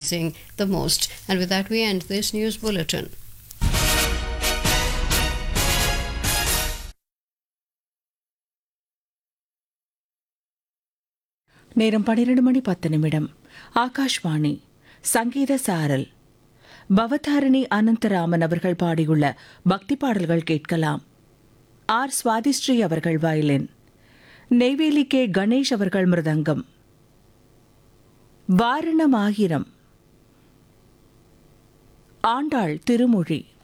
experiencing the most. And with that, we end this news bulletin. நேரம் பன்னிரண்டு மணி பத்து நிமிடம் ஆகாஷ்வாணி சங்கீத சாரல் பவதாரிணி அனந்தராமன் அவர்கள் பாடியுள்ள பக்தி பாடல்கள் கேட்கலாம் ஆர் சுவாதிஸ்ரீ அவர்கள் வயலின் நெய்வேலி கே கணேஷ் அவர்கள் மிருதங்கம் வாரணமாகிரம் ஆண்டாள் திருமொழி